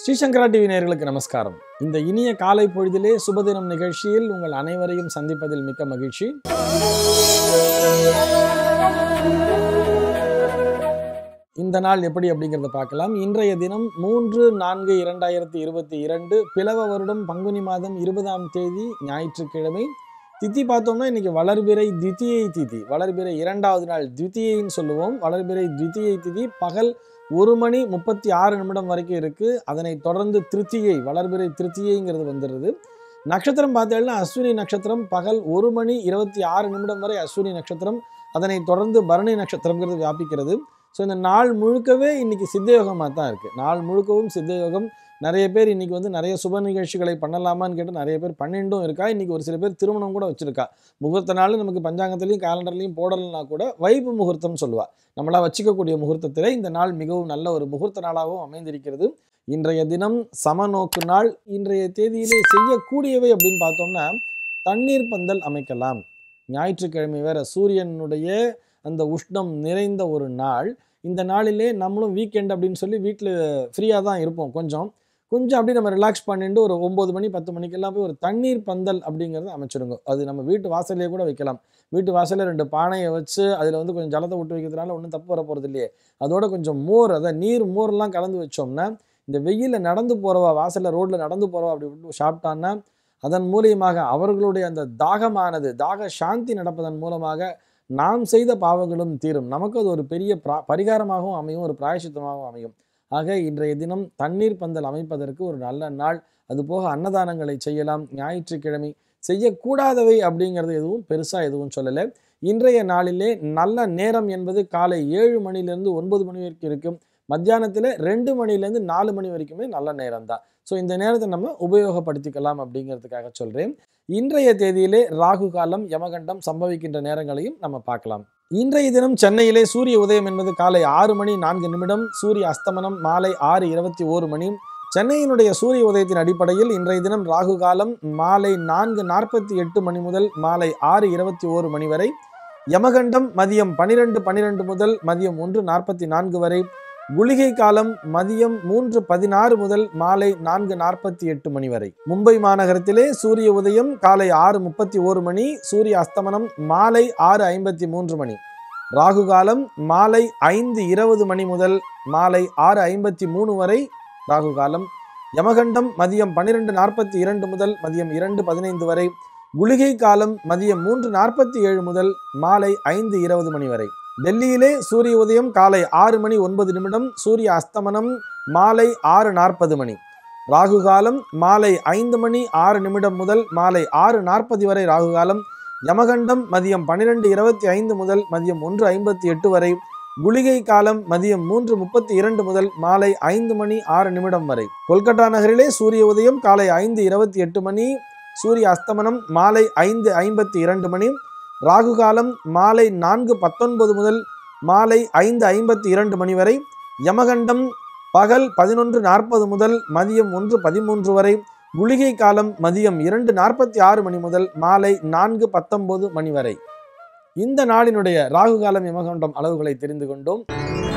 Sri Sankara TV நேயர்களுக்கு நமஸ்காரம் இந்த இனிய காலை பொழுதிலே சுபதினம் நிகழ்ச்சியில் உங்கள் அனைவரையும் சந்திப்பதில் மிக்க மகிழ்ச்சி இந்த நாள் எப்படி அப்படிங்கிறத பார்க்கலாம் இன்றைய தினம் மூன்று நான்கு இரண்டாயிரத்தி இருபத்தி இரண்டு பிளவ வருடம் பங்குனி மாதம் இருபதாம் தேதி ஞாயிற்றுக்கிழமை திதி பார்த்தோம்னா இன்னைக்கு வளர்பிறை தித்தியை திதி வளர்பிறை இரண்டாவது நாள் தித்தியைன்னு சொல்லுவோம் வளர்பிறை தித்தியை திதி பகல் ஒரு மணி முப்பத்தி ஆறு நிமிடம் வரைக்கும் இருக்கு அதனை தொடர்ந்து திருத்தியை வளர்பிறை திருத்தியைங்கிறது வந்துடுது நட்சத்திரம் பார்த்தீங்கன்னா அஸ்வினி நட்சத்திரம் பகல் ஒரு மணி இருபத்தி ஆறு நிமிடம் வரை அஸ்வினி நட்சத்திரம் அதனை தொடர்ந்து பரணி நட்சத்திரங்கிறது வியாபிக்கிறது ஸோ இந்த நாள் முழுக்கவே இன்னைக்கு சித்தயோகமாக தான் இருக்குது நாள் முழுக்கவும் சித்தயோகம் நிறைய பேர் இன்னைக்கு வந்து நிறைய சுப நிகழ்ச்சிகளை பண்ணலாமான்னு கேட்டு நிறைய பேர் பண்ணிட்டும் இருக்கா இன்னைக்கு ஒரு சில பேர் திருமணம் கூட வச்சிருக்கா முகூர்த்த நாள் நமக்கு பஞ்சாங்கத்துலேயும் காலண்டர்லையும் போடலைன்னா கூட வைப்பு முகூர்த்தம் சொல்லுவா நம்மளா வச்சிக்கக்கூடிய முகூர்த்தத்தில் இந்த நாள் மிகவும் நல்ல ஒரு முகூர்த்த நாளாகவும் அமைந்திருக்கிறது இன்றைய தினம் சமநோக்கு நாள் இன்றைய தேதியிலே செய்யக்கூடியவை அப்படின்னு பார்த்தோம்னா தண்ணீர் பந்தல் அமைக்கலாம் ஞாயிற்றுக்கிழமை வேற சூரியனுடைய அந்த உஷ்ணம் நிறைந்த ஒரு நாள் இந்த நாளிலே நம்மளும் வீக்கெண்ட் அப்படின்னு சொல்லி வீட்டில் ஃப்ரீயாக தான் இருப்போம் கொஞ்சம் கொஞ்சம் அப்படியே நம்ம ரிலாக்ஸ் பண்ணிட்டு ஒரு ஒம்பது மணி பத்து மணிக்கெல்லாம் போய் ஒரு தண்ணீர் பந்தல் அப்படிங்கிறத அமைச்சிருங்க அது நம்ம வீட்டு வாசல்லே கூட வைக்கலாம் வீட்டு வாசலில் ரெண்டு பானையை வச்சு அதில் வந்து கொஞ்சம் ஜலத்தை விட்டு வைக்கிறதுனால ஒன்றும் தப்பு வர போகிறது இல்லையே அதோட கொஞ்சம் மோர் அதாவது நீர் மோர்லாம் கலந்து வச்சோம்னா இந்த வெயிலில் நடந்து போகிறவா வாசலில் ரோட்டில் நடந்து போகிறவா அப்படி விட்டு சாப்பிட்டான்னா அதன் மூலியமாக அவர்களுடைய அந்த தாகமானது தாக சாந்தி நடப்பதன் மூலமாக நாம் செய்த பாவங்களும் தீரும் நமக்கு அது ஒரு பெரிய பிரா பரிகாரமாகவும் அமையும் ஒரு பிராயசித்தமாகவும் அமையும் ஆக இன்றைய தினம் தண்ணீர் பந்தல் அமைப்பதற்கு ஒரு நல்ல நாள் அதுபோக அன்னதானங்களை செய்யலாம் ஞாயிற்றுக்கிழமை செய்யக்கூடாதவை அப்படிங்கிறது எதுவும் பெருசாக எதுவும் சொல்லலை இன்றைய நாளிலே நல்ல நேரம் என்பது காலை ஏழு மணிலேருந்து ஒன்பது மணி வரைக்கும் இருக்கும் மத்தியானத்தில் ரெண்டு மணிலேருந்து நாலு மணி வரைக்குமே நல்ல நேரம் தான் ஸோ இந்த நேரத்தை நம்ம உபயோகப்படுத்திக்கலாம் அப்படிங்கிறதுக்காக சொல்கிறேன் இன்றைய தேதியிலே ராகு காலம் யமகண்டம் சம்பவிக்கின்ற நேரங்களையும் நம்ம பார்க்கலாம் இன்றைய தினம் சென்னையிலே சூரிய உதயம் என்பது காலை ஆறு மணி நான்கு நிமிடம் சூரிய அஸ்தமனம் மாலை ஆறு இருபத்தி ஓரு மணி சென்னையினுடைய சூரிய உதயத்தின் அடிப்படையில் இன்றைய தினம் ராகு காலம் மாலை நான்கு நாற்பத்தி எட்டு மணி முதல் மாலை ஆறு இருபத்தி ஓரு மணி வரை யமகண்டம் மதியம் பனிரெண்டு பனிரெண்டு முதல் மதியம் ஒன்று நாற்பத்தி நான்கு வரை குளிகை காலம் மதியம் மூன்று பதினாறு முதல் மாலை நான்கு நாற்பத்தி எட்டு மணி வரை மும்பை மாநகரத்திலே சூரிய உதயம் காலை ஆறு முப்பத்தி ஓரு மணி சூரிய அஸ்தமனம் மாலை ஆறு ஐம்பத்தி மூன்று மணி ராகு காலம் மாலை ஐந்து இருபது மணி முதல் மாலை ஆறு ஐம்பத்தி மூணு வரை ராகு காலம் யமகண்டம் மதியம் பன்னிரெண்டு நாற்பத்தி இரண்டு முதல் மதியம் இரண்டு பதினைந்து வரை குளிகை காலம் மதியம் மூன்று நாற்பத்தி ஏழு முதல் மாலை ஐந்து இருபது மணி வரை டெல்லியிலே சூரிய உதயம் காலை ஆறு மணி ஒன்பது நிமிடம் சூரிய அஸ்தமனம் மாலை ஆறு நாற்பது மணி ராகு காலம் மாலை ஐந்து மணி ஆறு நிமிடம் முதல் மாலை ஆறு நாற்பது வரை ராகு காலம் யமகண்டம் மதியம் பன்னிரெண்டு இருபத்தி ஐந்து முதல் மதியம் ஒன்று ஐம்பத்தி எட்டு வரை குளிகை காலம் மதியம் மூன்று முப்பத்தி இரண்டு முதல் மாலை ஐந்து மணி ஆறு நிமிடம் வரை கொல்கத்தா நகரிலே சூரிய உதயம் காலை ஐந்து இருபத்தி எட்டு மணி சூரிய அஸ்தமனம் மாலை ஐந்து ஐம்பத்தி இரண்டு மணி ராகு காலம் மாலை நான்கு பத்தொன்பது முதல் மாலை ஐந்து ஐம்பத்தி இரண்டு மணி வரை யமகண்டம் பகல் பதினொன்று நாற்பது முதல் மதியம் ஒன்று பதிமூன்று வரை குளிகை காலம் மதியம் இரண்டு நாற்பத்தி ஆறு மணி முதல் மாலை நான்கு பத்தொன்பது மணி வரை இந்த நாளினுடைய ராகு காலம் யமகண்டம் அளவுகளை தெரிந்து கொண்டோம்